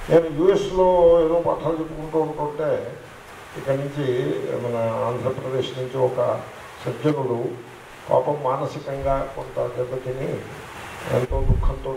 నేను యుఎస్లో ఏదో పాఠాలు చెప్పుకుంటూ ఉంటుంటే ఇక్కడి నుంచి మన ఆంధ్రప్రదేశ్ నుంచి ఒక సజ్జనుడు పాపం మానసికంగా కొంత దెబ్బతిని ఎంతో దుఃఖంతో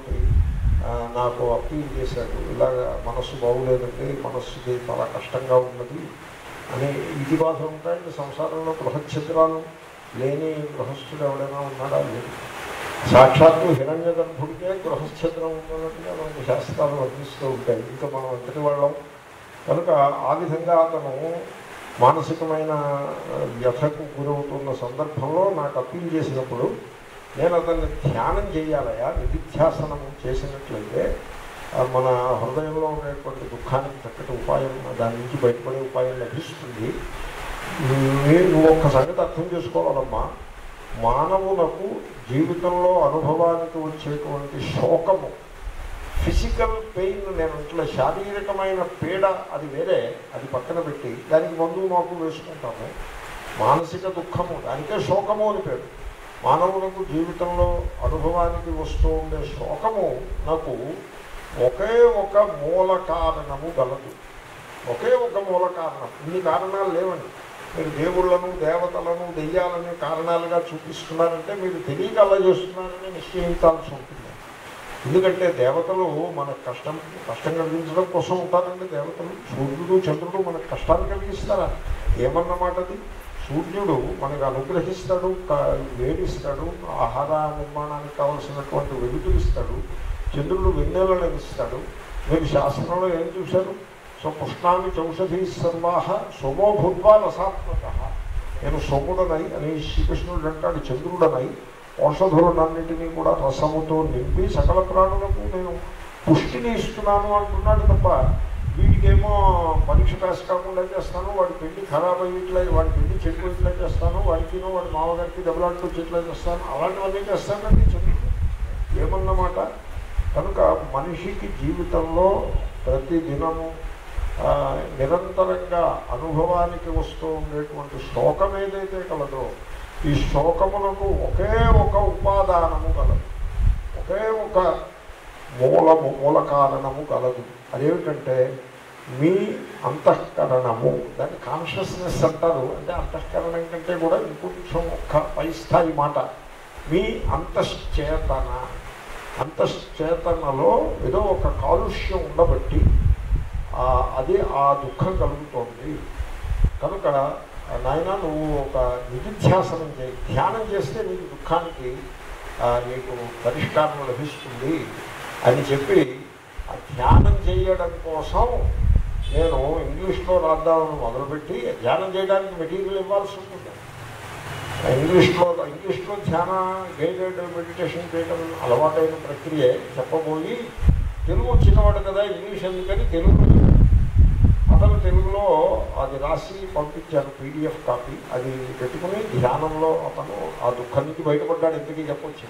నాకు అప్పీల్ చేశాడు ఇలాగ మనస్సు బాగులేదండి మనస్సుకి చాలా కష్టంగా ఉన్నది అని ఇది బాధ ఉంటాయండి సంసారంలో గృహఛిద్రాలు లేని గృహస్థుడు ఎవడైనా ఉన్నాడా లేదు సాక్షాత్తు హిరణ్య గర్భుడికే గృహఛిద్రం ఉన్నట్టుగా మనకి శాస్త్రాలు వర్ణిస్తూ ఉంటాయి ఇంకా మనం అంతటి వాళ్ళం కనుక ఆ విధంగా అతను మానసికమైన వ్యథకు గురవుతున్న సందర్భంలో నాకు అప్పీల్ చేసినప్పుడు నేను అతన్ని ధ్యానం చేయాలయా నిధిధ్యాసనం చేసినట్లయితే ఆ మన హృదయంలో ఉండేటువంటి దుఃఖానికి చక్కటి ఉపాయం దాని నుంచి బయటపడే ఉపాయం లభిస్తుంది మీరు నువ్వు ఒక్క సంగతి అర్థం చేసుకోవాలమ్మా మానవులకు జీవితంలో అనుభవానికి వచ్చేటువంటి శోకము ఫిజికల్ పెయిన్ నేను ఇట్లా శారీరకమైన పీడ అది వేరే అది పక్కన పెట్టి దానికి మందు మాకు వేసుకుంటాము మానసిక దుఃఖము దానికే శోకము అని పేరు మానవులకు జీవితంలో అనుభవానికి వస్తూ ఉండే శోకము నాకు ఒకే ఒక మూల కారణము గలదు ఒకే ఒక మూల కారణం ఇన్ని కారణాలు లేవండి మీరు దేవుళ్ళను దేవతలను దెయ్యాలని కారణాలుగా చూపిస్తున్నారంటే మీరు తెలియక అలా చేస్తున్నారని నిశ్చయించాల్సి ఉంటుంది ఎందుకంటే దేవతలు మనకు కష్టం కష్టం కలిగించడం కోసం ఉంటారండి దేవతలు సూర్యుడు చంద్రుడు మనకు కష్టాన్ని కలిగిస్తారా ఏమన్నమాట అది సూర్యుడు మనకు అనుగ్రహిస్తాడు క- వేడిస్తాడు ఆహార నిర్మాణానికి కావలసినటువంటి వెలుతురు ఇస్తాడు చంద్రుడు వెన్నెలను ఇస్తాడు మీరు శాస్త్రంలో ఏం చూశారు సో పుష్ణామి చౌషధి సర్వాహ సోమో భూత్వా రసాత్మక నేను సోముడనై అని శ్రీకృష్ణుడు అంటాడు చంద్రుడనై ఔషధులన్నింటినీ కూడా రసముతో నింపి సకల ప్రాణులకు నేను పుష్టిని ఇస్తున్నాను అంటున్నాడు తప్ప వీడికేమో పరీక్ష పాస్ కాకుండా చేస్తాను వాడి పెళ్లి ఖరాబ్ అయ్యేట్లే వాడి పెళ్లి చెడిపోయేట్లే చేస్తాను వాడికినో వాడి మామగారికి దెబ్బలాంటి వచ్చేట్లే చేస్తాను అలాంటివన్నీ చేస్తానండి చంద్రుడు ఏమన్నమాట కనుక మనిషికి జీవితంలో ప్రతి దినము ఆ, నిరంతరంగా అనుభవానికి వస్తూ ఉండేటువంటి శోకం ఏదైతే కలదో ఈ శోకములకు ఒకే ఒక ఉపాదానము కలదు ఒకే ఒక మూలము మూల కారణము కలదు అదేమిటంటే మీ అంతఃకరణము దాన్ని కాన్షియస్నెస్ అంటారు అంటే అంతఃకరణం కంటే కూడా ఇంకొంచెం ఒక్క పై స్థాయి మాట మీ అంతశ్చేతన అంతశ్చేతనలో ఏదో ఒక కాలుష్యం ఉండబట్టి ఆ, అది ఆ దుఃఖం కలుగుతోంది కనుక నాయన నువ్వు ఒక నిధిధ్యాసనం చేయి ధ్యానం చేస్తే నీకు దుఃఖానికి ఆ, నీకు పరిష్కారం లభిస్తుంది అని చెప్పి ఆ ధ్యానం చేయడం కోసం నేను ఇంగ్లీష్లో రాద్దామని మొదలుపెట్టి ధ్యానం చేయడానికి మెటీరియల్ ఇవ్వాల్సి ఉంటుంది ఇంగ్లీష్లో ఇంగ్లీష్లో ధ్యాన గైడెడ్ మెడిటేషన్ చేయడం అలవాటైన ప్రక్రియ చెప్పబోయి తెలుగు వచ్చినవాడు కదా ఇంగ్లీష్ ఎందుకని తెలుగులో చెప్పాడు. అతను తెలుగులో అది రాసి పంపించాను పీడిఎఫ్ కాపీ అది పెట్టుకుని ధ్యానంలో అతను ఆ దుఃఖం నుంచి బయటపడ్డాడు ఎందుకు చెప్పొచ్చు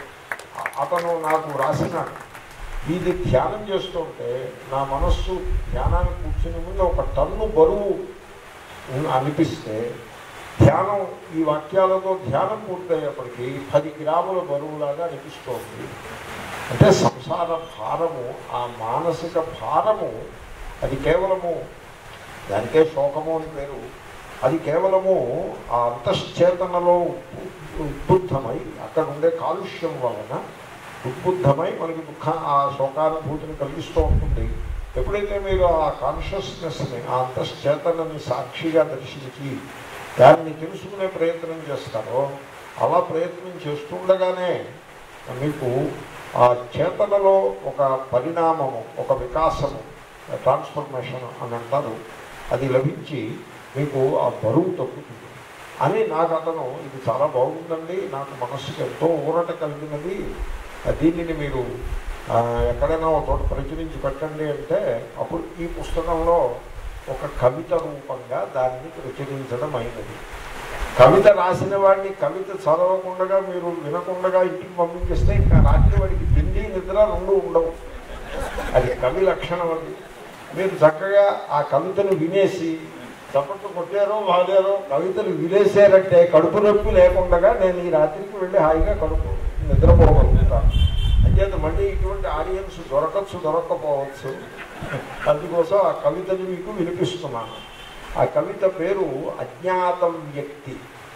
అతను నాకు రాసినాడు ఇది ధ్యానం చేస్తుంటే నా మనస్సు ధ్యానానికి కూర్చునే ముందు ఒక టన్ను బరువు ఉన్- అనిపిస్తే ధ్యానం ఈ వాక్యాలతో ధ్యానం పూర్తయ్యేప్పటికీ పది గ్రాముల బరువులాగా అనిపిస్తోంది అంటే సంసార భారము ఆ మానసిక భారము అది కేవలము దానికే శోకము అని పేరు అది కేవలము ఆ అంతశ్చేతనలో ఉ- ఉద్బుద్ధమై అక్కడ ఉండే కాలుష్యం వలన ఉద్బుద్ధమై మనకి దుఃఖ ఆ శోకానుభూతిని కలిగిస్తూ ఉంటుంది ఎప్పుడైతే మీరు ఆ కాన్షియస్నెస్ని ఆ అంతశ్చేతనని సాక్షిగా దర్శించి దాన్ని తెలుసుకునే ప్రయత్నం చేస్తారో అలా ప్రయత్నం చేస్తుండగానే మీకు ఆ చేతనలో ఒక పరిణామము ఒక వికాసము ట్రాన్స్ఫర్మేషన్ అని అంటారు అది లభించి మీకు ఆ బరువు తగ్గుతుంది అని నాకు అతను ఇది చాలా బాగుందండి నాకు మనస్సుకి ఎంతో ఊరట కలిగినది దీనిని మీరు ఆ, ఎక్కడైనా ఒక చోట ప్రచురించి పెట్టండి అంటే అప్పుడు ఈ పుస్తకంలో ఒక కవిత రూపంగా దాన్ని ప్రచురించడం అయినది కవిత రాసిన వాడిని కవిత చదవకుండా మీరు వినకుండా ఇంటికి పంపించేస్తే ఇంకా రాత్రి వాడికి తిండి నిద్ర రెండు ఉండవు అది కవి లక్షణం అది మీరు చక్కగా ఆ కవితను వినేసి చప్పట్లు కొట్టారో వాడారో కవితలు వినేసారంటే కడుపు నొప్పి లేకుండా నేను ఈ రాత్రికి వెళ్ళి హాయిగా కడుపు నిద్రపోగలుగుతాను అంచేత మళ్ళీ ఇటువంటి ఆడియన్స్ దొరకచ్చు దొరక్కపోవచ్చు అందుకోసం ఆ కవితని మీకు వినిపిస్తున్నాను ఆ కవిత పేరు అజ్ఞాతం వ్యక్తి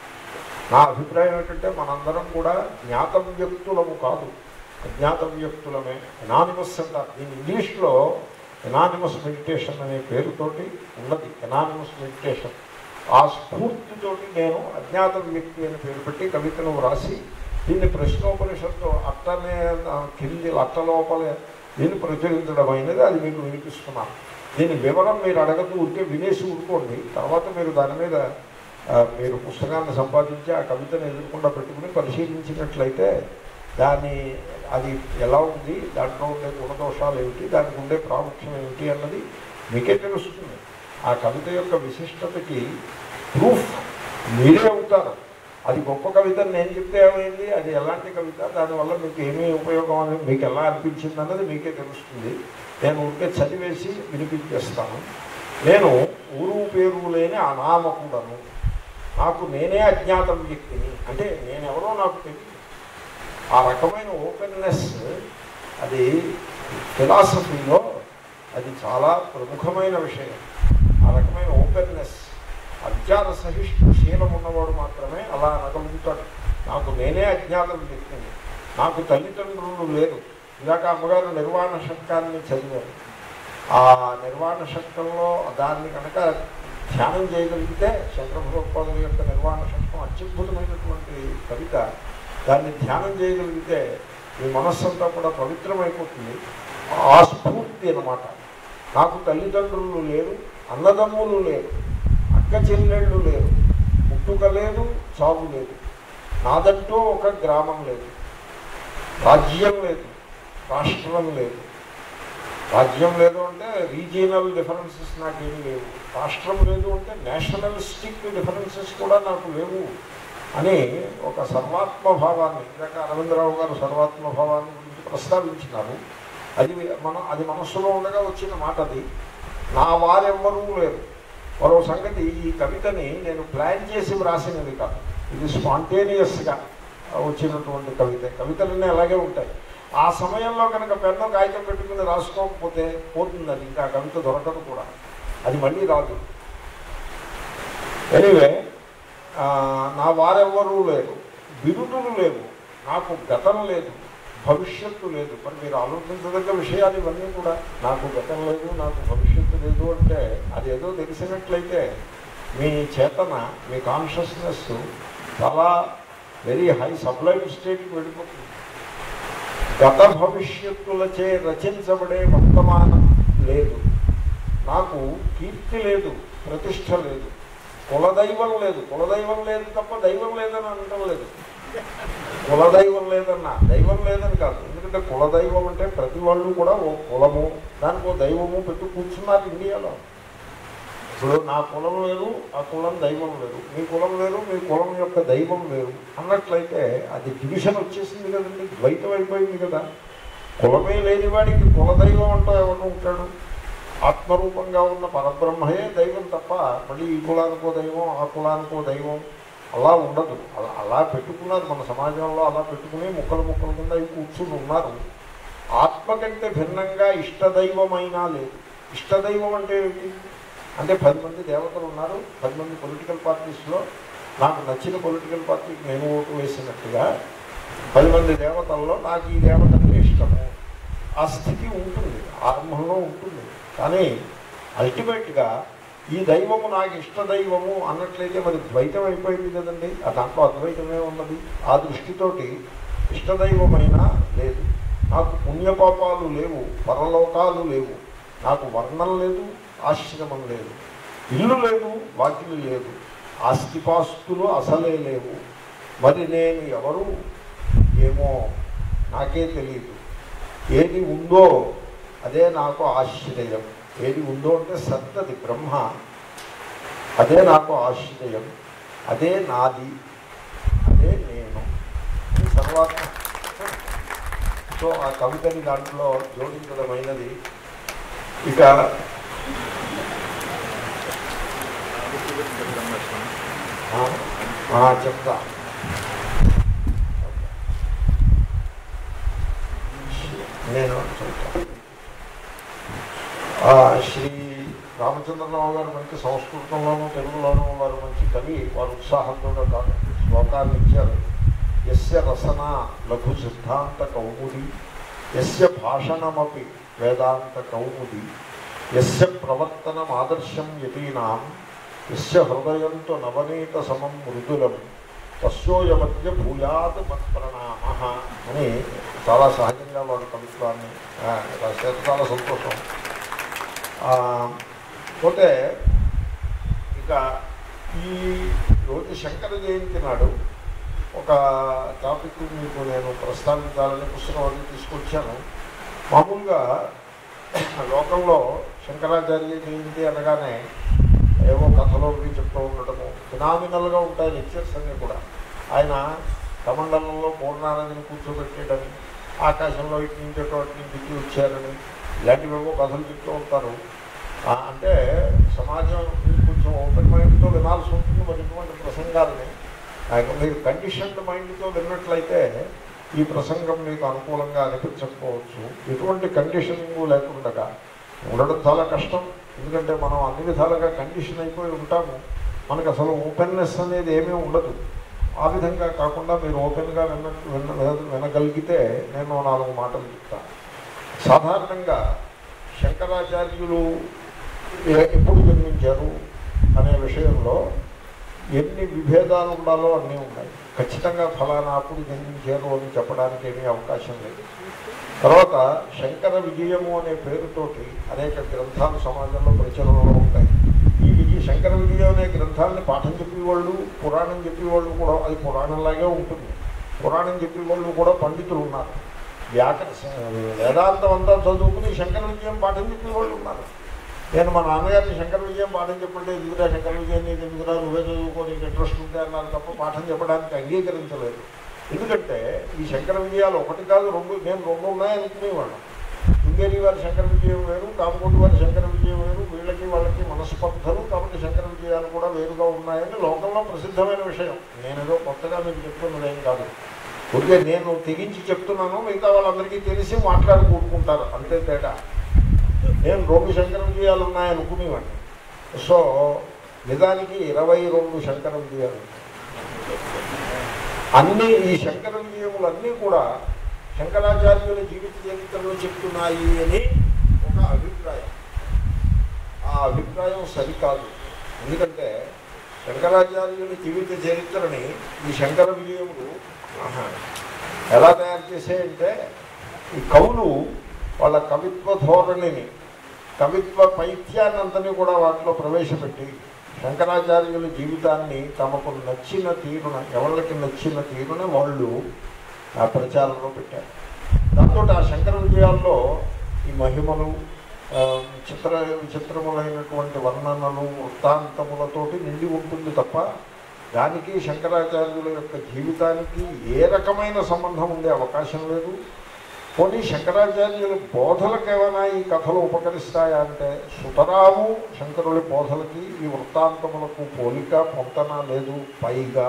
నా అభిప్రాయం ఏంటంటే మనందరం కూడా జ్ఞాత వ్యక్తులము కాదు అజ్ఞాత వ్యక్తులమే ఎనానిమస్ అంటారు దీని ఇంగ్లీష్లో ఎనానిమస్ మెడిటేషన్ అనే పేరుతోటి ఉన్నది ఎనానిమస్ మెడిటేషన్ ఆ స్ఫూర్తితోటి నేను అజ్ఞాత వ్యక్తి అని పేరు పెట్టి కవితను వ్రాసి దీన్ని ప్రశ్నోపనిషత్తు అట్టనే ఆ, కింది అట్ట లోపల దీన్ని ప్రచురించడం అయినది అది మీకు వినిపిస్తున్నాను దీని వివరం మీరు అడగదు ఉంటే వినేసి ఊరుకోండి తర్వాత మీరు దాని మీద ఆ, మీరు పుస్తకాన్ని సంపాదించి ఆ కవితను ఎదుర్కొండా పెట్టుకుని పరిశీలించినట్లయితే దాని అది ఎలా ఉంది దాంట్లో ఉండే గుణదోషాలు ఏమిటి దానికి ఉండే ప్రాముఖ్యం ఏమిటి అన్నది మీకే తెలుస్తుంది ఆ కవిత యొక్క విశిష్టతకి ప్రూఫ్ మీరే అవుతారు అది గొప్ప కవిత అని నేను చెప్తే ఏమైంది అది ఎలాంటి కవిత దానివల్ల మీకు ఏమీ ఉపయోగం అని మీకు ఎలా అనిపించింది అన్నది మీకే తెలుస్తుంది నేను ఉంటే చదివేసి వినిపించేస్తాను నేను ఊరు పేరు లేని అనామకుడను నాకు నేనే అజ్ఞాతం వ్యక్తిని అంటే నేనెవరో నాకు తెలియదు ఆ రకమైన ఓపెన్నెస్ అది ఫిలాసఫీలో అది చాలా ప్రముఖమైన విషయం ఆ రకమైన ఓపెన్నెస్ అజ్ఞాన సహిష్ణు శీలం ఉన్నవాడు మాత్రమే అలా అనగలుగుతాడు నాకు నేనే అజ్ఞాతం వ్యక్తిని నాకు తల్లిదండ్రులు లేరు ఇలాక అమ్మగారు నిర్వాణ శతకాన్ని చదివారు ఆ నిర్వాణ శతకంలో దాన్ని కనుక ధ్యానం చేయగలిగితే శంకరభగవత్పాదుల యొక్క నిర్వాణ శతకం అత్యద్భుతమైనటువంటి కవిత దాన్ని ధ్యానం చేయగలిగితే మీ మనస్సంతా కూడా పవిత్రమైపోతుంది ఆ స్ఫూర్తి అన్నమాట నాకు తల్లిదండ్రులు లేరు అన్నదమ్ములు లేరు అక్క చెల్లెళ్ళు లేరు పుట్టుక లేదు చావు లేదు నాదంటూ ఒక గ్రామం లేదు రాజ్యం లేదు రాష్ట్రం లేదు రాజ్యం లేదు అంటే రీజియనల్ డిఫరెన్సెస్ నాకేమీ లేవు రాష్ట్రం లేదు అంటే నేషనలిస్టిక్ డిఫరెన్సెస్ కూడా నాకు లేవు అని ఒక సర్వాత్మ భావాన్ని ఇందాక అరవిందరావు గారు సర్వాత్మ భావాన్ని గురించి ప్రస్తావించినారు అది మన అది మనస్సులో ఉండగా వచ్చిన మాట అది నా వారెవ్వరూ లేరు మరో సంగతి ఈ కవితని నేను ప్లాన్ చేసి వ్రాసినది కాదు ఇది స్పాంటేనియస్గా వచ్చినటువంటి కవిత కవితలన్నీ అలాగే ఉంటాయి ఆ సమయంలో కనుక పెన్ను కాగితం పెట్టుకుని రాసుకోకపోతే పోతుంది అది ఇంకా ఆ కవిత దొరకదు కూడా అది మళ్ళీ రాదు ఎనీవే నా వారెవ్వరూ లేరు బిరుదులు లేవు నాకు గతం లేదు భవిష్యత్తు లేదు మరి మీరు ఆలోచించదగ్గ విషయాలు ఇవన్నీ కూడా నాకు గతం లేదు నాకు భవిష్యత్తు లేదు అంటే అదేదో తెలిసినట్లయితే మీ చేతన మీ కాన్షియస్నెస్ చాలా వెరీ హై సబ్లైమ్ స్టేట్కి వెళ్ళిపోతుంది గత భవిష్యత్తులచే రచించబడే వర్తమానం లేదు నాకు కీర్తి లేదు ప్రతిష్ట లేదు కులదైవం లేదు కులదైవం లేదు తప్ప దైవం లేదని అనటం లేదు కులదైవం లేదన్నా దైవం లేదని కాదు ఎందుకంటే కులదైవం అంటే ప్రతి వాళ్ళు కూడా ఓ కులము దానికి ఓ దైవము పెట్టు కూర్చున్నారు ఇండియాలో ఇప్పుడు నా కులం లేదు ఆ కులం దైవం లేదు మీ కులం లేదు మీ కులం యొక్క దైవం లేదు అన్నట్లయితే అది డివిజన్ వచ్చేసింది కదండి ద్వైతం అయిపోయింది కదా కులమే లేని వాడికి కులదైవం అంటూ ఎవరు ఉంటాడు ఆత్మరూపంగా ఉన్న పరబ్రహ్మయే దైవం తప్ప మళ్ళీ ఈ కులానికో దైవం ఆ కులానికో దైవం అలా ఉండదు అలా అలా పెట్టుకున్నారు మన సమాజంలో అలా పెట్టుకుని ముక్కలు ముక్కల కింద అవి కూర్చుని ఉన్నారు ఆత్మ కంటే భిన్నంగా ఇష్టదైవమైనా లేదు ఇష్టదైవం అంటే ఏమిటి అంటే పది మంది దేవతలు ఉన్నారు పది మంది పొలిటికల్ పార్టీస్లో నాకు నచ్చిన పొలిటికల్ పార్టీకి నేను ఓటు వేసినట్టుగా పది మంది దేవతల్లో నాకు ఈ దేవతకి ఇష్టము ఆ స్థితి ఉంటుంది ఆరంభంలో ఉంటుంది కానీ అల్టిమేట్గా ఈ దైవము నాకు ఇష్ట దైవము అన్నట్లయితే మరి ద్వైతం అయిపోయింది కదండి ఆ దాంట్లో అద్వైతమే ఉన్నది ఆ దృష్టితోటి ఇష్టదైవమైనా లేదు నాకు పుణ్యపాపాలు లేవు పరలోకాలు లేవు నాకు వర్ణం లేదు ఆశ్రమం లేదు ఇల్లు లేదు వాకిలు లేదు ఆస్తిపాస్తులు అసలే లేవు మరి నేను ఎవరు ఏమో నాకే తెలియదు ఏది ఉందో అదే నాకు ఆశ్రయం ఏది ఉందో అంటే సత్తది బ్రహ్మ అదే నాకు ఆశ్రయం అదే నాది అదే నేను ఇది సర్వాత్మ సో ఆ కవితని దాంట్లో జోడించడమైనది ఇక ఆ, ఆ, చెప్తా నేను చెప్తా ఆ, శ్రీ రామచంద్రరావు గారు మంచి సంస్కృతంలోనూ తెలుగులోనూ వారు మంచి కవి వారు ఉత్సాహంతో కాదు శ్లోకాన్ని ఇచ్చారు ఎస్య రసన లఘు సిద్ధాంత కౌముది ఎస్య భాషణమపి వేదాంత కౌముది ఎస్య ప్రవర్తనం ఆదర్శం యతీనాం ఎస్య హృదయంతో నవనీత సమం మృదులం తస్యోయమధ్య భూయాత్ మత్ప్రణామ అని చాలా సహజంగా వాడు కవిత్వాన్ని ఆ, రాశారు చాలా సంతోషం ఆ, పోతే ఇక ఈ రోజు శంకర జయంతి నాడు ఒక టాపిక్ మీకు నేను ప్రస్తావించాలని పుస్తకం అది తీసుకొచ్చాను మామూలుగా లోకంలో శంకరాచార్య జయంతి అనగానే ఏవో కథలో అవి చెప్తూ ఉండటము ఫినామినల్గా ఉంటాయి లెక్చర్స్ అన్నీ కూడా ఆయన కమండలంలో పూర్ణానదిని కూర్చోబెట్టేయడని ఆకాశంలో ఇటు నుంచి అటు అటు నుంచి ఇటు వచ్చారని ఇలాంటివేవో కథలు చెప్తూ ఉంటారు ఆ, అంటే సమాజం కొంచెం ఓపెన్ మైండ్తో వినాల్సి ఉంటుంది మరి ఇటువంటి ప్రసంగాలని ఆ, మీరు కండిషన్డ్ మైండ్తో విన్నట్లయితే ఈ ప్రసంగం మీకు అనుకూలంగా అనిపించకపోవచ్చు ఎటువంటి కండిషనింగ్ లేకుండా ఉండడం చాలా కష్టం ఎందుకంటే మనం అన్ని విధాలుగా కండిషన్ అయిపోయి ఉంటాము మనకు అసలు ఓపెన్నెస్ అనేది ఏమీ ఉండదు ఆ విధంగా కాకుండా మీరు ఓపెన్గా విన్న విన్న వినగలిగితే నేను నాలుగు మాటలు చెప్తాను సాధారణంగా శంకరాచార్యులు ఏ- ఎప్పుడు జన్మించారు అనే విషయంలో ఎన్ని విభేదాలు ఉండాలో అన్నీ ఉన్నాయి ఖచ్చితంగా ఫలానా అప్పుడు జన్మించారు అని చెప్పడానికి ఏమీ అవకాశం లేదు తర్వాత శంకర విజయము అనే పేరుతోటి అనేక గ్రంథాలు సమాజంలో ప్రచురణలో ఉంటాయి ఈ విజయ శంకర విజయం అనే గ్రంథాలని పాఠం చెప్పేవాళ్ళు పురాణం చెప్పేవాళ్ళు కూడా అది పురాణంలాగే ఉంటుంది పురాణం చెప్పేవాళ్ళు కూడా పండితులు ఉన్నారు వ్యాకర వేదాంతం అంతా చదువుకుని శంకర విజయం పాఠం చెప్పేవాళ్ళు ఉన్నారు నేను మా నాన్నగారిని శంకర విజయం పాఠం చెప్పంటే ఎందుకురా శంకర విజయం నీకు ఎందుకురా నువ్వే చదువుకో నీకు ఇంట్రెస్ట్ ఉంటే అన్నారు తప్ప పాఠం చెప్పడానికి అంగీకరించలేదు ఎందుకంటే ఈ శంకర విజయాలు ఒకటి కాదు రెండు నేను రెండు ఉన్నాయనుకునేవాళ్ళం శృంగేరి వారి శంకర విజయం వేరు కామకోటి వారి శంకర విజయం వేరు వీళ్ళకి వాళ్ళకి మనస్పర్ధలు కాబట్టి శంకర విజయాలు కూడా వేరుగా ఉన్నాయని లోకంలో ప్రసిద్ధమైన విషయం నేనేదో కొత్తగా మీకు చెప్తున్నది ఏం కాదు ఊరికే నేను తెగించి చెప్తున్నాను మిగతా వాళ్ళందరికీ తెలిసి మాట్లాడి కూడుకుంటారు అంతే తేడా నేను రెండు శంకర విజయాలు ఉన్నాయనుకునేవాడిని సో నిజానికి ఇరవై రెండు శంకర విజయాలు అన్ని ఈ శంకర విజయములన్నీ కూడా శంకరాచార్యుల జీవిత చరిత్రలో చెప్తున్నాయి అని ఒక అభిప్రాయం ఆ అభిప్రాయం సరికాదు ఎందుకంటే శంకరాచార్యుల జీవిత చరిత్రని ఈ శంకర విజయములు ఆహా, ఎలా తయారు చేసాయంటే ఈ కవులు వాళ్ళ కవిత్వ ధోరణిని కవిత్వ పైత్యాన్నంతని కూడా వాటిలో ప్రవేశపెట్టి శంకరాచార్యుల జీవితాన్ని తమకు నచ్చిన తీరున ఎవరికి నచ్చిన తీరున వాళ్ళు ఆ ప్రచారంలో పెట్టారు దాంతో ఆ శంకర విజయాల్లో ఈ మహిమలు ఆ, చిత్ర విచిత్రములైనటువంటి వర్ణనలు వృత్తాంతములతోటి నిండి ఉంటుంది తప్ప దానికి శంకరాచార్యుల యొక్క జీవితానికి ఏ రకమైన సంబంధం ఉండే అవకాశం లేదు పోనీ శంకరాచార్యుల బోధలకు ఏమైనా ఈ కథలు ఉపకరిస్తాయా అంటే సుతరాము శంకరుల బోధలకి ఈ వృత్తాంతములకు పోలిక పొంతన లేదు పైగా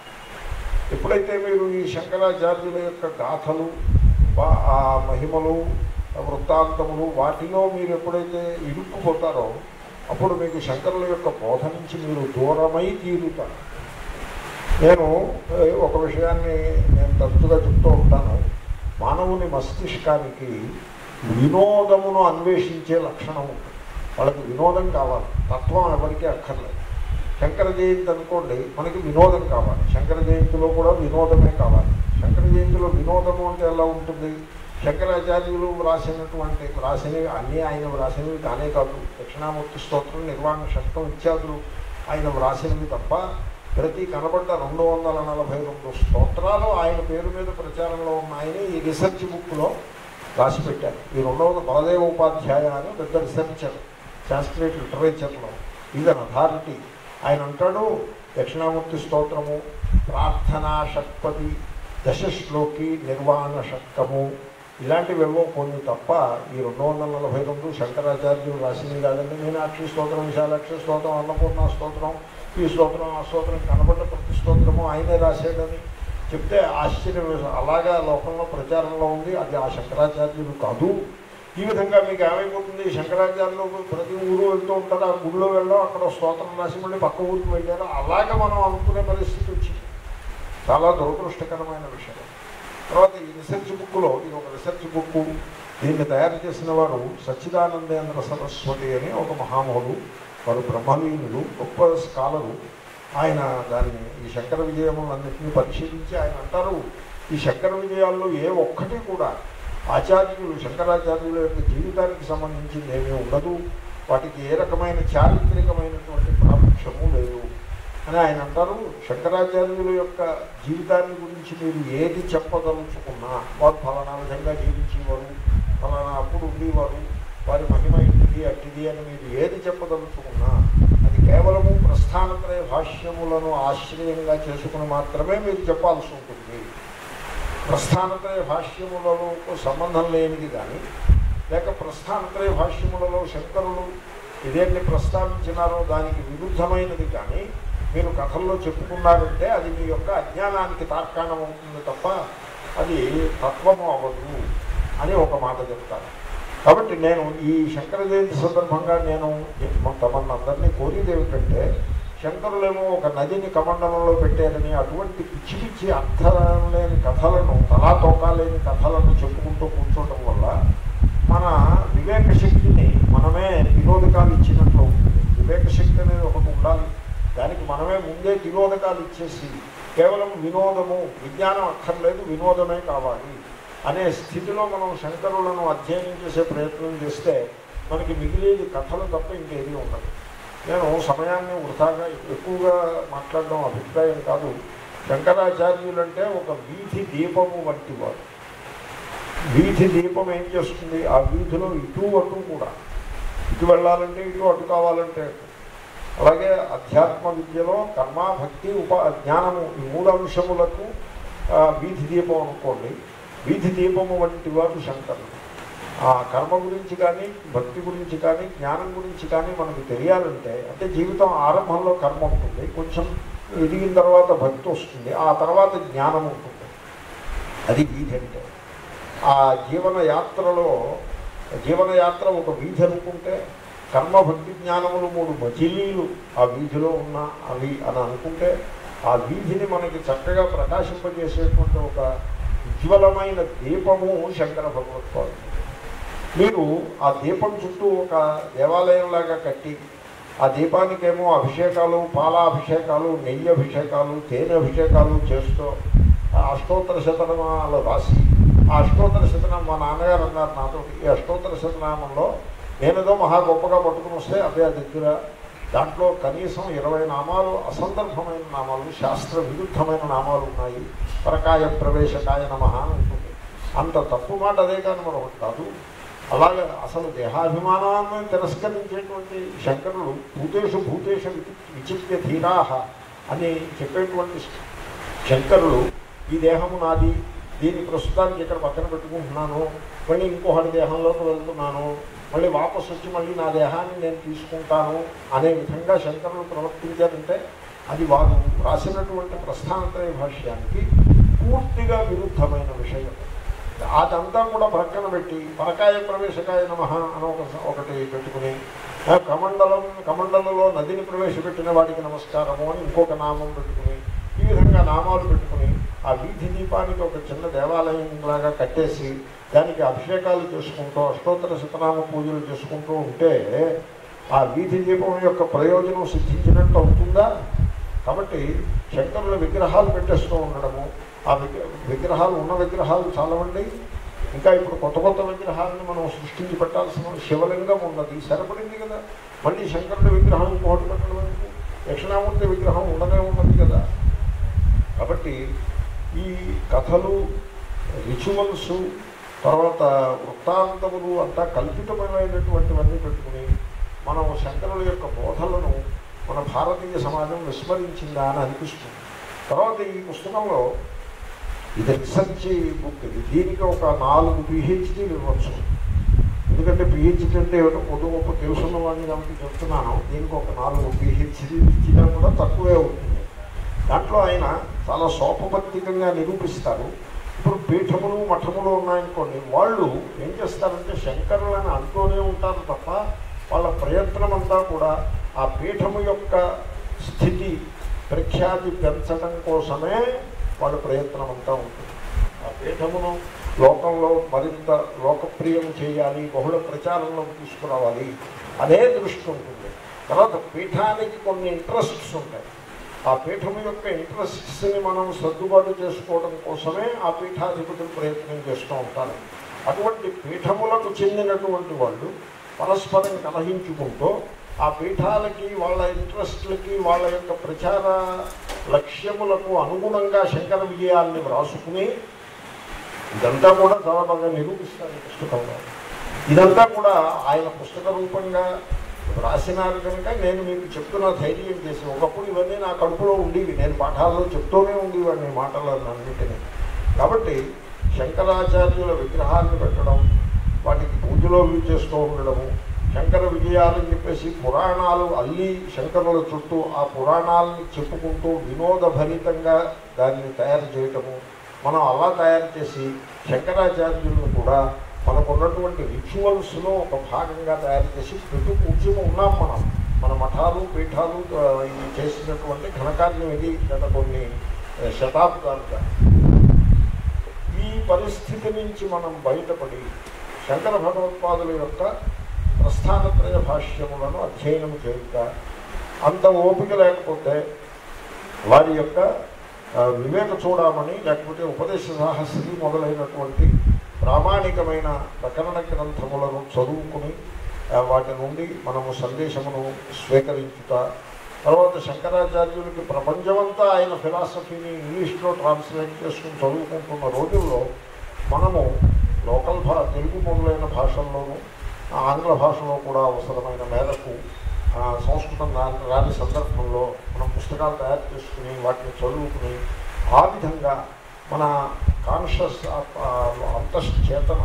ఎప్పుడైతే మీరు ఈ శంకరాచార్యుల యొక్క గాథలు వా- ఆ మహిమలు ఆ వృత్తాంతములు వాటిలో మీరు ఎప్పుడైతే ఇరుక్కుపోతారో అప్పుడు మీకు శంకరుల యొక్క బోధ నుంచి మీరు దూరమై తీరుతారు నేను ఏ, ఒక విషయాన్ని నేను తరచుగా చెప్తూ ఉంటాను మానవుని మస్తిష్కానికి వినోదమును అన్వేషించే లక్షణం ఉంటుంది వాళ్ళకి వినోదం కావాలి తత్వం ఎవరికీ అక్కర్లేదు శంకర జయంతి అనుకోండి మనకి వినోదం కావాలి శంకర జయంతిలో కూడా వినోదమే కావాలి శంకర జయంతిలో వినోదము అంటే ఎలా ఉంటుంది శంకరాచార్యులు వ్రాసినటువంటి వ్రాసినవి అన్నీ ఆయన వ్రాసినవి కానే కాదు దక్షిణామూర్తి స్తోత్రం నిర్వాణ శతకం ఇత్యాదులు ఆయన వ్రాసినవి తప్ప ప్రతి కనబడ్డ రెండు వందల నలభై రెండు స్తోత్రాలు ఆయన పేరు మీద ప్రచారంలో ఉన్నాయని ఈ రీసెర్చ్ బుక్లో రాసి పెట్టారు ఈ రెండు వందల బలదేవ ఉపాధ్యాయ అని పెద్ద రీసెర్చర్ సాంస్క్రిట్ లిటరేచర్లో ఇది అన్ అథారిటీ ఆయన అంటాడు దక్షిణామూర్తి స్తోత్రము ప్రార్థనా షట్పది దశశ్లోకి నిర్వాణ షట్కము ఇలాంటివేవో కొన్ని తప్ప ఈ రెండు వందల నలభై రెండు శంకరాచార్యులు రాసింది కాదండి మీనాక్షి స్తోత్రం విశాలాక్షి స్తోత్రం అన్నపూర్ణ స్తోత్రం ఈ స్తోత్రం ఆ స్తోత్రం కనబడ్డ ప్రతి స్తోత్రము ఆయనే రాశాడని చెప్తే ఆశ్చర్యం వేసి అలాగా లోకంలో ప్రచారంలో ఉంది అది ఆ శంకరాచార్యులు కాదు ఈ విధంగా మీకు ఏమైపోతుంది శంకరాచార్యులు ప్రతి ఊరు వెళ్తూ ఉంటారు ఆ గుడిలో వెళ్ళాం అక్కడ స్తోత్రం రాసి మళ్ళీ పక్క ఊరికి వెళ్ళారు అలాగే మనం అనుకునే పరిస్థితి వచ్చింది చాలా దురదృష్టకరమైన విషయం తర్వాత ఈ రీసెర్చ్ బుక్లో ఇది ఒక రీసెర్చ్ బుక్ దీన్ని తయారు చేసిన వారు సచ్చిదానందేంద్ర సరస్వతి అని ఒక మహామహుడు వారు బ్రహ్మలీనుడు గొప్ప స్కాలరు ఆయన దాన్ని ఈ శంకర విజయములన్నింటినీ పరిశీలించి ఆయన అంటారు ఈ శంకర విజయాల్లో ఏ ఒక్కటి కూడా ఆచార్యులు శంకరాచార్యుల యొక్క జీవితానికి సంబంధించింది ఏమీ ఉండదు వాటికి ఏ రకమైన చారిత్రకమైనటువంటి ప్రాముఖ్యము లేదు అని ఆయన అంటారు శంకరాచార్యుల యొక్క జీవితాన్ని గురించి మీరు ఏది చెప్పదలుచుకున్నా వారు ఫలానా విధంగా జీవించేవారు ఫలానా అప్పుడు ఉండేవారు వారి మహిమ ఇంటిది అట్టిది అని మీరు ఏది చెప్పదలుచుకున్నా అది కేవలము ప్రస్థానత్రయ భాష్యములను ఆశ్రయంగా చేసుకుని మాత్రమే మీరు చెప్పాల్సి ఉంటుంది ప్రస్థానత్రయ భాష్యములలో సంబంధం లేనిది కానీ లేక ప్రస్థానత్రయ భాష్యములలో శంకరులు ఇదేంటి ప్రస్తావించినారో దానికి విరుద్ధమైనది కానీ మీరు కథల్లో చెప్పుకున్నారంటే అది మీ యొక్క అజ్ఞానానికి తార్కాణం అవుతుంది తప్ప అది తత్వము అవ్వదు అని ఒక మాట చెప్తాను కాబట్టి నేను ఈ శంకర జయంతి సందర్భంగా నేను తమన్న అందరినీ కోరేది ఏమిటంటే శంకరులేమో ఒక నదిని కమండలంలో పెట్టారని అటువంటి పిచ్చి పిచ్చి అర్థం లేని కథలను తలా తోకాలేని కథలను చెప్పుకుంటూ కూర్చోవడం వల్ల మన వివేక శక్తిని మనమే నిరోధకాలు ఇచ్చినట్లు అవుతుంది వివేక శక్తి అనేది ఒకటి ఉండాలి దానికి మనమే ముందే నిరోధకాలు ఇచ్చేసి కేవలం వినోదము విజ్ఞానం అక్కర్లేదు వినోదమే కావాలి అనే స్థితిలో మనం శంకరులను అధ్యయనం చేసే ప్రయత్నం చేస్తే మనకి మిగిలేది కథలు తప్ప ఇంకేదీ ఉండదు నేను సమయాన్ని వృధాగా ఎక్కువగా మాట్లాడడం అభిప్రాయం కాదు శంకరాచార్యులంటే ఒక వీధి దీపము వంటి వారు వీధి దీపం ఏం చేస్తుంది ఆ వీధిలో ఇటు అటు కూడా ఇటు వెళ్ళాలంటే ఇటు అటు కావాలంటే అటు. అలాగే అధ్యాత్మ విద్యలో కర్మ భక్తి ఉప జ్ఞానము ఈ మూడు అంశములకు ఆ, వీధి దీపం అనుకోండి వీధి దీపము వంటి వారు శంకరులు ఆ కర్మ గురించి కానీ భక్తి గురించి కానీ జ్ఞానం గురించి కానీ మనకు తెలియాలంటే అంటే జీవితం ఆరంభంలో కర్మ ఉంటుంది కొంచెం ఎదిగిన తర్వాత భక్తి వస్తుంది ఆ తర్వాత జ్ఞానం ఉంటుంది అది వీధి అంటే ఆ జీవన యాత్రలో జీవన యాత్ర ఒక వీధి అనుకుంటే కర్మ భక్తి జ్ఞానములు మూడు మజిలీలు ఆ వీధిలో ఉన్న అవి అని అనుకుంటే ఆ వీధిని మనకి చక్కగా ప్రకాశింపజేసేటువంటి ఒక ఉజ్వలమైన దీపము శంకర భగవత్పాదు మీరు ఆ దీపం చుట్టూ ఒక దేవాలయంలాగా కట్టి ఆ దీపానికేమో అభిషేకాలు పాలాభిషేకాలు నెయ్యి అభిషేకాలు తేనె అభిషేకాలు చేస్తూ ఆ అష్టోత్తర శతనామాలు రాసి ఆ అష్టోత్తర శతనం మా నాన్నగారు అన్నారు నాతో ఈ అష్టోత్తర శతనామంలో నేనేదో మహా గొప్పగా పట్టుకుని వస్తే అదే దగ్గర దాంట్లో కనీసం ఇరవై నామాలు అసందర్భమైన నామాలు శాస్త్ర విరుద్ధమైన నామాలు ఉన్నాయి పరకాయ ప్రవేశకాయ నమ అని ఉంటుంది అంత తప్పు మాట అదే కానీ మరొకటి కాదు అలాగే అసలు దేహాభిమానాన్ని తిరస్కరించేటువంటి శంకరులు భూతేషు భూతేష విచి- విచిత్య ధీరాహ అని చెప్పేటువంటి శంకరులు ఈ దేహము నాది దీన్ని ప్రస్తుతానికి ఇక్కడ పక్కన పెట్టుకుంటున్నాను మళ్ళీ ఇంకొకటి దేహంలోకి వెళ్తున్నాను మళ్ళీ వాపసు వచ్చి మళ్ళీ నా దేహాన్ని నేను తీసుకుంటాను అనే విధంగా శంకరులు ప్రవర్తించారంటే అది వారు రాసినటువంటి ప్రస్థానత్రయ భాష్యానికి పూర్తిగా విరుద్ధమైన విషయం అదంతా కూడా ప్రక్కన పెట్టి పరకాయ ప్రవేశకాయ నమ అని ఒక ఒకటి పెట్టుకుని ఆ కమండలం కమండలంలో నదిని ప్రవేశపెట్టిన వాడికి నమస్కారము అని ఇంకొక నామం పెట్టుకుని ఈ విధంగా నామాలు పెట్టుకుని ఆ వీధి దీపానికి ఒక చిన్న దేవాలయం లాగా కట్టేసి దానికి అభిషేకాలు చేసుకుంటూ అష్టోత్తర శతనామ పూజలు చేసుకుంటూ ఉంటే ఆ వీధి దీపం యొక్క ప్రయోజనం సిద్ధించినట్టు అవుతుందా కాబట్టి శంకరుల విగ్రహాలు పెట్టేస్తూ ఉండడము ఆ విగ్ర విగ్రహాలు ఉన్న విగ్రహాలు చాలవండి ఇంకా ఇప్పుడు కొత్త కొత్త విగ్రహాలను మనం సృష్టించి పెట్టాల్సిన శివలింగం ఉన్నది సరిపడింది కదా మళ్ళీ శంకరుడి విగ్రహం ఇంకోటి పెట్టడం ఎందుకు దక్షిణామూర్తి విగ్రహం ఉండనే ఉన్నది కదా కాబట్టి ఈ కథలు రిచువల్స్ తర్వాత వృత్తాంతములు అంతా కల్పితమైనటువంటివన్నీ పెట్టుకుని మనం శంకరుల యొక్క బోధలను మన భారతీయ సమాజం విస్మరించిందా అని అనిపిస్తుంది తర్వాత ఈ పుస్తకంలో ఇది రీసెర్చ్ బుక్ ఇది దీనికి ఒక నాలుగు పిహెచ్డీలు ఇవ్వచ్చు ఎందుకంటే పిహెచ్డీ అంటే ఏమిటో కొద్ది గొప్ప తెలుసున్న వాడిని కాబట్టి చెప్తున్నాను దీనికి ఒక నాలుగు పిహెచ్డీలు ఇచ్చినా కూడా తక్కువే అవుతుంది దాంట్లో ఆయన చాలా సోపభక్తికంగా నిరూపిస్తారు ఇప్పుడు పీఠములు మఠములు ఉన్నాయనుకోండి వాళ్ళు ఏం చేస్తారంటే శంకరులను అంటూనే ఉంటారు తప్ప వాళ్ళ ప్రయత్నం అంతా కూడా ఆ పీఠము యొక్క స్థితి ప్రఖ్యాతి పెంచడం కోసమే వాళ్ళ ప్రయత్నం అంతా ఉంటుంది ఆ పీఠమును లోకంలో మరింత లోకప్రియం చేయాలి బహుళ ప్రచారంలోకి తీసుకురావాలి అనే దృష్టి ఉంటుంది తర్వాత పీఠానికి కొన్ని ఇంట్రెస్ట్స్ ఉంటాయి ఆ పీఠము యొక్క ఇంట్రెస్ట్స్ని మనం సర్దుబాటు చేసుకోవడం కోసమే ఆ పీఠాధిపతులు ప్రయత్నం చేస్తూ ఉంటారు అటువంటి పీఠములకు చెందినటువంటి వాళ్ళు పరస్పరం కలహించుకుంటూ ఆ పీఠాలకి వాళ్ళ ఇంట్రెస్ట్లకి వాళ్ళ యొక్క ప్రచార లక్ష్యములకు అనుగుణంగా శంకర విజయాల్ని వ్రాసుకుని ఇదంతా కూడా చాలా బాగా నిరూపిస్తారు ఈ పుస్తకంలో ఇదంతా కూడా ఆయన పుస్తక రూపంగా రాసినారు కనుక నేను మీకు చెప్తున్న ధైర్యం చేసి ఒకప్పుడు ఇవన్నీ నా కడుపులో ఉండేవి నేను పాఠాల్లో చెప్తూనే ఉండేవాడిని మాటలను అన్నింటినీ కాబట్టి శంకరాచార్యుల విగ్రహాన్ని పెట్టడం వాటికి పూజలో అవి చేస్తూ ఉండడము శంకర విజయాలని చెప్పేసి పురాణాలు అల్లి శంకరుల చుట్టూ ఆ పురాణాలని చెప్పుకుంటూ వినోదభరితంగా దాన్ని తయారు చేయటము మనం అలా తయారు చేసి శంకరాచార్యులను కూడా మనకున్నటువంటి రిచువల్స్లో ఒక భాగంగా తయారు చేసి ప్రతి కూర్చుని ఉన్నాం మనం మన మఠాలు పీఠాలు ఆ, ఇవి చేసినటువంటి ఘనకార్యం ఇది గత కొన్ని ఆ, శతాబ్దాలుగా ఈ పరిస్థితి నుంచి మనం బయటపడి శంకర భగవత్పాదుల యొక్క ప్రస్థానత్రయ భాష్యములను అధ్యయనం చేయుట అంత ఓపిక లేకపోతే వారి యొక్క ఆ, వివేక చూడమని లేకపోతే ఉపదేశ సాహస్రి మొదలైనటువంటి ప్రామాణికమైన ప్రకరణ గ్రంథములను చదువుకుని ఆ, వాటి నుండి మనము సందేశమును స్వీకరించుట తర్వాత శంకరాచార్యులకి ప్రపంచమంతా ఆయన ఫిలాసఫీని ఇంగ్లీష్లో ట్రాన్స్లేట్ చేసుకుని చదువుకుంటున్న రోజుల్లో మనము లోకల్ భా తెలుగు మొదలైన భాషల్లోనూ ఆ, ఆంగ్ల భాషలో కూడా అవసరమైన మేరకు ఆ, సంస్కృతం రాని రాని సందర్భంలో మనం పుస్తకాలు తయారు చేసుకుని వాటిని చదువుకుని ఆ విధంగా మన కాన్షియస్ అంతశ్చేతన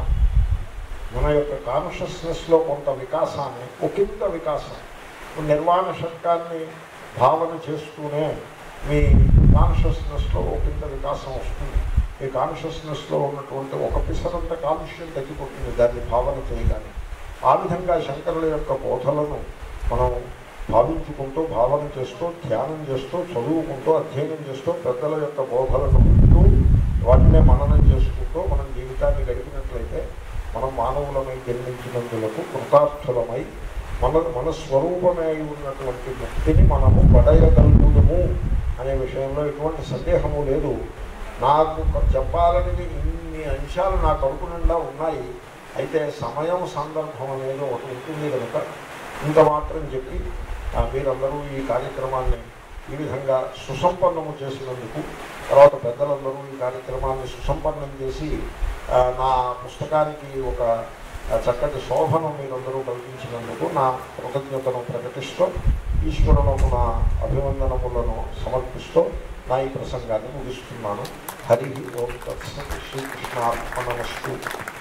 మన యొక్క కాన్షియస్నెస్లో కొంత వికాసాన్ని ఒకంత వికాసం ఇప్పుడు నిర్వాణ శతకాన్ని భావన చేస్తూనే మీ కాన్షియస్నెస్లో ఒకంత వికాసం వస్తుంది మీ కాన్షియస్నెస్లో ఉన్నటువంటి ఒక పిసరంత కాలుష్యం తగ్గిపోతుంది దాన్ని భావన చేయగానే ఆ విధంగా శంకరుల యొక్క బోధలను మనం భావించుకుంటూ భావన చేస్తూ ధ్యానం చేస్తూ చదువుకుంటూ అధ్యయనం చేస్తూ పెద్దల యొక్క బోధలను వింటూ వాటినే మననం చేసుకుంటూ మనం జీవితాన్ని గడిపినట్లయితే మనం మానవులమై జన్మించినందులకు కృతార్థులమై మన మన స్వరూపమే అయి ఉన్నటువంటి ముక్తిని మనము పడయగలుగుదము అనే విషయంలో ఎటువంటి సందేహము లేదు నాకు చెప్పాలని ఇన్ని అంశాలు నా కడుపు నిండా ఉన్నాయి అయితే సమయం సందర్భం అనేది ఒకటి ఉంటుంది కనుక ఇంత మాత్రం చెప్పి ఆ, మీరందరూ ఈ కార్యక్రమాన్ని ఈ విధంగా సుసంపన్నము చేసినందుకు తర్వాత పెద్దలందరూ ఈ కార్యక్రమాన్ని సుసంపన్నం చేసి ఆ, నా పుస్తకానికి ఒక ఆ, చక్కటి శోభను మీరందరూ కల్పించినందుకు నా కృతజ్ఞతను ప్రకటిస్తూ ఈశ్వరులకు నా అభివందనములను సమర్పిస్తూ నా ఈ ప్రసంగాన్ని ముగిస్తున్నాను హరి ఓం తత్సత్ శ్రీకృష్ణార్పణమస్తు